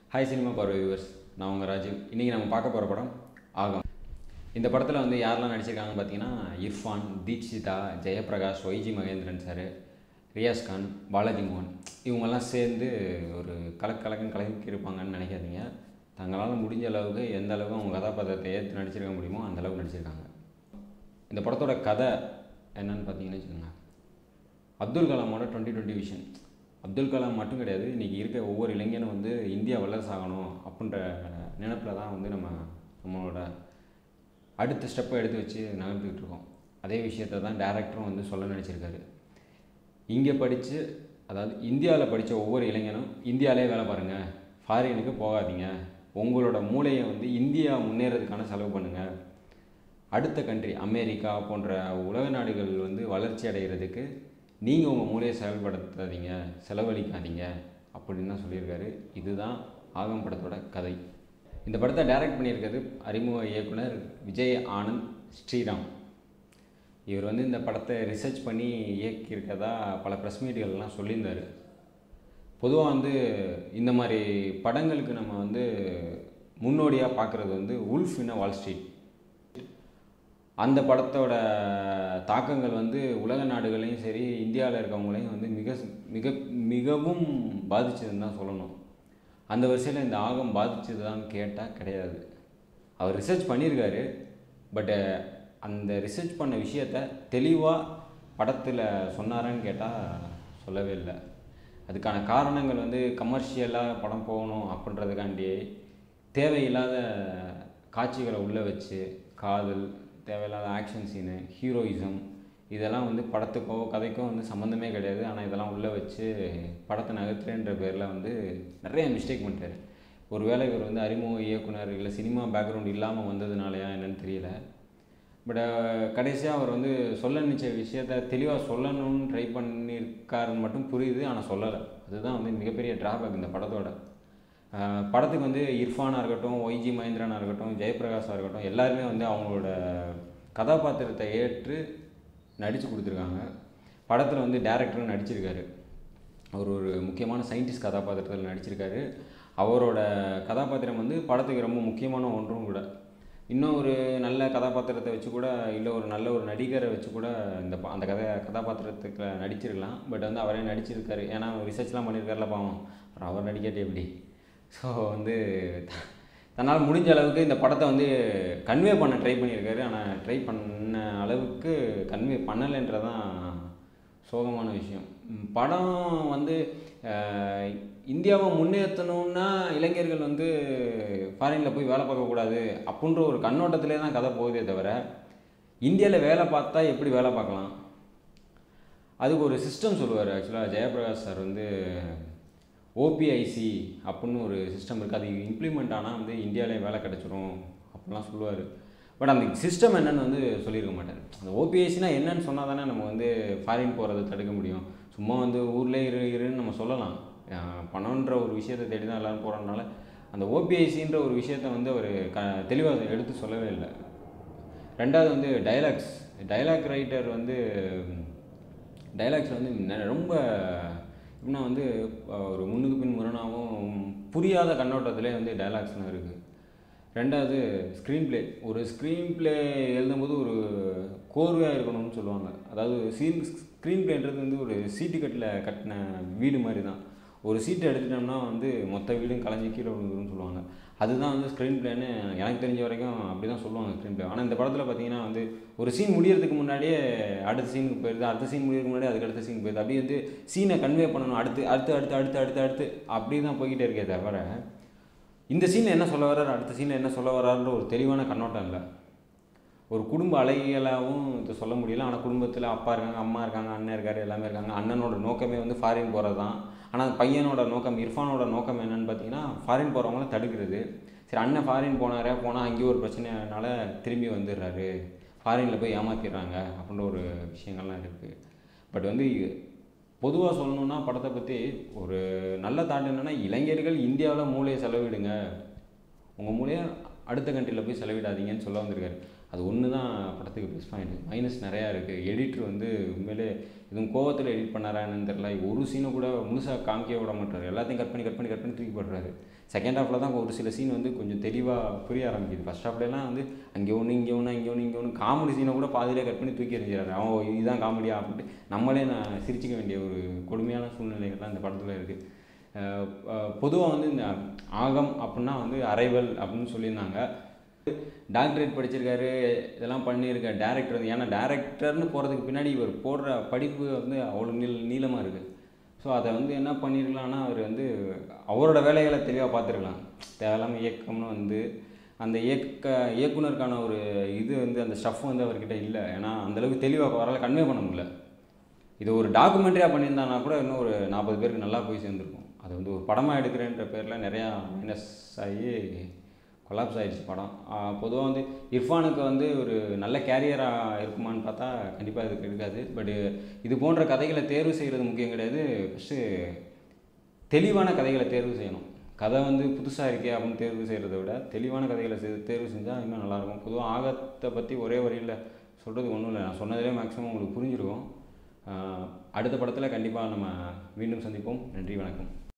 hi cinema பார்வை viewers நான் உங்கள் ராஜீவ் இன்றைக்கி நம்ம பார்க்க போகிற படம் ஆகம் இந்த படத்தில் வந்து யாரெல்லாம் நடிச்சிருக்காங்கன்னு பார்த்தீங்கன்னா இர்ஃபான் தீக்ஷிதா ஜெயபிரகாஷ் ஒய்ஜி மகேந்திரன் சார் ரியாஸ் கான் பாலாஜி மோகன் இவங்கெல்லாம் சேர்ந்து ஒரு கலக்கு கலக்கம் கலக்கி இருப்பாங்கன்னு நினைக்காதீங்க தங்களால் முடிஞ்ச அளவுக்கு எந்த அளவுக்கு அவங்க கதாபாத்திரத்தை ஏற்று நடிச்சிருக்க முடியுமோ அந்த அளவுக்கு நடிச்சிருக்காங்க இந்த படத்தோட கதை என்னன்னு பார்த்தீங்கன்னு வச்சுக்கோங்க அப்துல் கலாமோட twenty twenty vision Abdul Kalam மட்டும் கிடையாது இன்றைக்கி இருக்க ஒவ்வொரு இளைஞனும் வந்து இந்தியா வல்லரசு ஆகணும் அப்படின்ற நினப்பில் தான் வந்து நம்ம நம்மளோட அடுத்த ஸ்டெப்பை எடுத்து வச்சு நகர்ந்துக்கிட்டு இருக்கோம் அதே விஷயத்தை தான் டேரக்டரும் வந்து சொல்ல நினச்சிருக்காரு இங்கே படித்து அதாவது இந்தியாவில் படித்த ஒவ்வொரு இளைஞனும் இந்தியாவிலே வேலை பாருங்கள் ஃபாரினுக்கு போகாதீங்க உங்களோட மூளையை வந்து இந்தியா முன்னேறதுக்கான செலவு பண்ணுங்கள் அடுத்த கண்ட்ரி அமெரிக்கா போன்ற உலக நாடுகள் வந்து வளர்ச்சி அடைகிறதுக்கு நீங்கள் உங்கள் மூலையை செயல்படுத்தாதீங்க செலவழிக்காதீங்க அப்படின்னு தான் சொல்லியிருக்காரு இதுதான் ஆகம் படத்தோட கதை இந்த படத்தை டைரக்ட் பண்ணியிருக்கிறது அறிமுக இயக்குனர் விஜய் ஆனந்த் ஸ்ரீராம் இவர் வந்து இந்த படத்தை ரிசர்ச் பண்ணி இயக்கியிருக்கதா பல ப்ரெஸ் மீட்டுகள்லாம் சொல்லியிருந்தார் பொதுவாக வந்து இந்த மாதிரி படங்களுக்கு நம்ம வந்து முன்னோடியாக பார்க்குறது வந்து உல்ஃப் இன் வால் ஸ்ட்ரீட் அந்த படத்தோட தாக்கங்கள் வந்து உலக நாடுகளையும் சரி இந்தியாவில் இருக்கவங்களையும் வந்து மிக மிக மிகவும் பாதிச்சதுன்னு தான் சொல்லணும் அந்த வரிசையில் இந்த ஆகம் பாதிச்சதுதான்னு கேட்டால் கிடையாது அவர் ரிசர்ச் பண்ணியிருக்காரு பட்டு அந்த ரிசர்ச் பண்ண விஷயத்த தெளிவாக படத்தில் சொன்னாரான்னு கேட்டால் சொல்லவே இல்லை அதுக்கான காரணங்கள் வந்து கமர்ஷியலாக படம் போகணும் அப்படின்றதுக்காண்டி தேவையில்லாத காட்சிகளை உள்ளே வச்சு காதல் தேவையில்லாத ஆக்ஷன் சீனு ஹீரோயிசம் இதெல்லாம் வந்து படத்துக்கோ கதைக்கோ வந்து சம்மந்தமே கிடையாது ஆனால் இதெல்லாம் உள்ளே வச்சு படத்தை நகர்த்துறேன்ற பேரில் வந்து நிறைய மிஸ்டேக் பண்ணிட்டாரு ஒருவேளை இவர் வந்து அறிமுக இயக்குனர் இல்லை சினிமா பேக்ரவுண்ட் இல்லாமல் வந்ததுனாலயா என்னன்னு தெரியல பட் கடைசியாக அவர் வந்து சொல்ல நினச்ச விஷயத்த தெளிவாக சொல்லணும்னு ட்ரை பண்ணியிருக்காருன்னு மட்டும் புரியுது ஆனால் சொல்லலை அதுதான் வந்து மிகப்பெரிய டிராபேக் இந்த படத்தோட படத்துக்கு வந்து இர்ஃபானாக இருக்கட்டும் ஒய்ஜி மகேந்திரனாக இருக்கட்டும் ஜெயபிரகாஷாக இருக்கட்டும் எல்லாருமே வந்து அவங்களோட கதாபாத்திரத்தை ஏற்று நடித்து கொடுத்துருக்காங்க படத்தில் வந்து டேரக்டரும் நடிச்சிருக்காரு அவர் ஒரு முக்கியமான சயின்டிஸ்ட் கதாபாத்திரத்தில் நடிச்சிருக்காரு அவரோட கதாபாத்திரம் வந்து படத்துக்கு ரொம்ப முக்கியமான ஒன்றும் கூட இன்னும் ஒரு நல்ல கதாபாத்திரத்தை வச்சு கூட இல்லை ஒரு நல்ல ஒரு நடிகரை வச்சு கூட இந்த ப- அந்த கதை கதாபாத்திரத்துக்கு நடிச்சிருக்கலாம் பட் வந்து அவரே நடிச்சிருக்காரு ஏன்னா ரிசர்ச்லாம் பண்ணியிருக்காருல பாவம் அப்புறம் அவர் நடிக்காட்டி எப்படி ஸோ வந்து த- தன்னால் முடிஞ்ச அளவுக்கு இந்த படத்தை வந்து கன்வே பண்ண ட்ரை பண்ணியிருக்காரு ஆனால் ட்ரை பண்ண அளவுக்கு கன்வே பண்ணலைன்றதான் சோகமான விஷயம் ம், படம் வந்து அஹ், இந்தியாவை முன்னேற்றணும்னா இளைஞர்கள் வந்து ஃபாரினில் போய் வேலை பார்க்கக்கூடாது அப்படின்ற ஒரு கண்ணோட்டத்திலே தான் கதை போகுதே தவிர இந்தியாவில் வேலை பார்த்தா எப்படி வேலை பார்க்கலாம் அதுக்கு ஒரு சிஸ்டம் சொல்லுவார் ஆக்சுவலாக ஜெயபிரகாஷ் சார் வந்து ஓபிஐசி அப்படின்னு ஒரு சிஸ்டம் இருக்குது அது இம்ப்ளிமெண்ட் ஆனால் வந்து இந்தியாவிலே வேலை கிடச்சிரும் அப்படிலாம் சொல்லுவார் பட் அந்த சிஸ்டம் என்னன்னு வந்து சொல்லியிருக்க மாட்டார் அந்த ஓபிஐசினா என்னன்னு சொன்னால் தானே நம்ம வந்து ஃபாரின் போகிறத தடுக்க முடியும் சும்மா வந்து ஊர்லேயே இரு இருன்னு நம்ம சொல்லலாம் அஹ் பணம்ன்ற ஒரு விஷயத்தை தேடி தான் எல்லோரும் போகிறதுனால அந்த ஓபிஐசின்ற ஒரு விஷயத்தை வந்து அவர் க தெளிவாக எடுத்து சொல்லவே இல்லை ரெண்டாவது வந்து டைலாக்ஸ் டைலாக் ரைட்டர் வந்து டைலாக்ஸ் வந்து நெ- ரொம்ப எப்படின்னா வந்து அஹ், ஒரு முன்னுக்கு பின் முரணாகவும் புரியாத கண்ணோட்டத்திலே வந்து டைலாக்ஸ்லாம் இருக்குது ரெண்டாவது ஸ்க்ரீன் ப்ளே ஒரு ஸ்க்ரீன் ப்ளே எழுதும்போது ஒரு கோர்வையாக இருக்கணும்னு சொல்லுவாங்க அதாவது சீன் ஸ்க்ரீன் ப்ளேன்றது வந்து ஒரு சீட்டு கட்டில் கட்டின வீடு மாதிரி தான் ஒரு சீட்டை எடுத்துட்டோம்னா வந்து மொத்த வீடும் கலைஞ்சி கீழே விழுந்துருன்னு சொல்லுவாங்க அதுதான் வந்து ஸ்க்ரீன் பிளேன்னு எனக்கு தெரிஞ்ச வரைக்கும் அப்படி தான் சொல்லுவாங்க ஸ்க்ரீன் பிளே ஆனால் இந்த படத்தில் பார்த்தீங்கன்னா வந்து ஒரு சீன் முடியறதுக்கு முன்னாடியே அடுத்த சீனுக்கு போயிடுது அடுத்த சீன் முடியறதுக்கு முன்னாடி அதுக்கு அடுத்த சீன் போயிடுது அப்படியே வந்து சீனை கன்வே பண்ணணும் அடுத்து அடுத்து அடுத்து அடுத்து அடுத்து அடுத்து அப்படி தான் போய்கிட்டே இருக்கே தவிர இந்த சீனில் என்ன சொல்ல வர்றாரு அடுத்த சீனில் என்ன சொல்ல வர்றாருன்ற ஒரு தெளிவான கண்ணோட்டம் இல்லை ஒரு குடும்ப அழகியலாகவும் இது சொல்ல முடியல ஆனால் குடும்பத்தில் அப்பா இருக்காங்க அம்மா இருக்காங்க அண்ணன் இருக்காரு எல்லாமே இருக்காங்க அண்ணனோட நோக்கமே வந்து ஃபாரின் போகிறது தான் ஆனால் பையனோட நோக்கம் இர்ஃபானோட நோக்கம் என்னன்னு பார்த்தீங்கன்னா ஃபாரின் போகிறவங்கள தடுக்கிறது சரி அண்ணன் ஃபாரின் போனாரே போனால் அங்கேயும் ஒரு பிரச்சனைனால திரும்பி வந்துடுறாரு ஃபாரினில் போய் ஏமாத்திடுறாங்க அப்படின்ற ஒரு விஷயங்கள்லாம் இருக்குது பட் வந்து பொதுவாக சொல்லணுன்னா படத்தை பற்றி ஒரு நல்ல தாட் என்னென்னா இளைஞர்கள் இந்தியாவில் மூளையை செலவிடுங்க உங்கள் மூலையை அடுத்த கண்ட்ரியில் போய் செலவிடாதீங்கன்னு சொல்ல வந்திருக்காரு அது ஒன்று தான் படத்துக்கு ப்ளஸ் பாயிண்ட் மைனஸ் நிறையா இருக்குது எடிட்டர் வந்து உண்மையிலே எதுவும் கோவத்தில் எடிட் பண்ணாரா என்னன்னு தெரில ஒரு சீனை கூட முழுசாக காமிக்க விட மாட்டார் எல்லாத்தையும் கட் பண்ணி கட் பண்ணி கட் பண்ணி தூக்கி போடுறாரு செகண்ட் ஹாஃபில் தான் ஒரு சில சீன் வந்து கொஞ்சம் தெளிவாக புரிய ஆரம்பிக்குது ஃபஸ்ட் ஹாஃப்லலாம் வந்து அங்கே ஒன்று இங்கே ஒன்று இங்கே ஒன்று இங்கே ஒன்று காமெடி சீனை கூட பாதியிலே கட் பண்ணி தூக்கி எறிஞ்சிடறாரு அவன் இதுதான் காமெடியா அப்படின்ட்டு நம்மளே நான் சிரிச்சிக்க வேண்டிய ஒரு கொடுமையான சூழ்நிலைகள் தான் இந்த படத்தில் இருக்குது பொதுவாக வந்து இந்த ஆகம் அப்படின்னா வந்து அரைவல் அப்படின்னு சொல்லியிருந்தாங்க டாக்டரேட் படிச்சிருக்காரு இதெல்லாம் பண்ணியிருக்காரு டேரக்டர் வந்து ஏன்னா டேரக்டர்னு போகிறதுக்கு பின்னாடி இவர் போடுற படிப்பு வந்து அவ்வளோ நீள நீளமாக இருக்குது ஸோ அதை வந்து என்ன பண்ணியிருக்கலாம்னா அவர் வந்து அவரோட வேலைகளை தெளிவாக பார்த்துருக்கலாம் தேவையில்லாமல் இயக்கம்னு வந்து அந்த இயக்க இயக்குனருக்கான ஒரு இது வந்து அந்த ஸ்டஃப் வந்து அவர்கிட்ட இல்லை ஏன்னா அந்தளவுக்கு தெளிவாக அவரால் கன்வே பண்ண முடியல இது ஒரு டாக்குமெண்ட்ரியாக பண்ணியிருந்தானா கூட இன்னும் ஒரு நாற்பது பேருக்கு நல்லா போய் சேர்ந்துருக்கும் அது வந்து ஒரு படமாக எடுக்கிறேன்ற பேரில் நிறையா மைனஸ் ஆகி கொலாப்ஸ் ஆகிடுச்சு படம் பொதுவாக வந்து இர்ஃபானுக்கு வந்து ஒரு நல்ல கேரியராக இருக்குமான்னு பார்த்தா கண்டிப்பாக இதுக்கு இருக்காது பட்டு இது போன்ற கதைகளை தேர்வு செய்கிறது முக்கியம் கிடையாது ஃபஸ்ட்டு தெளிவான கதைகளை தேர்வு செய்யணும் கதை வந்து புதுசாக இருக்கே அப்படின்னு தேர்வு செய்கிறத விட தெளிவான கதைகளை செ தேர்வு செஞ்சால் இன்னும் நல்லாயிருக்கும் பொதுவாக ஆகத்தை பற்றி ஒரே வரியில் சொல்கிறதுக்கு ஒன்றும் இல்லை நான் சொன்னதிலே மேக்ஸிமம் உங்களுக்கு புரிஞ்சிருக்கும் அடுத்த படத்தில் கண்டிப்பாக நம்ம மீண்டும் சந்திப்போம் நன்றி வணக்கம்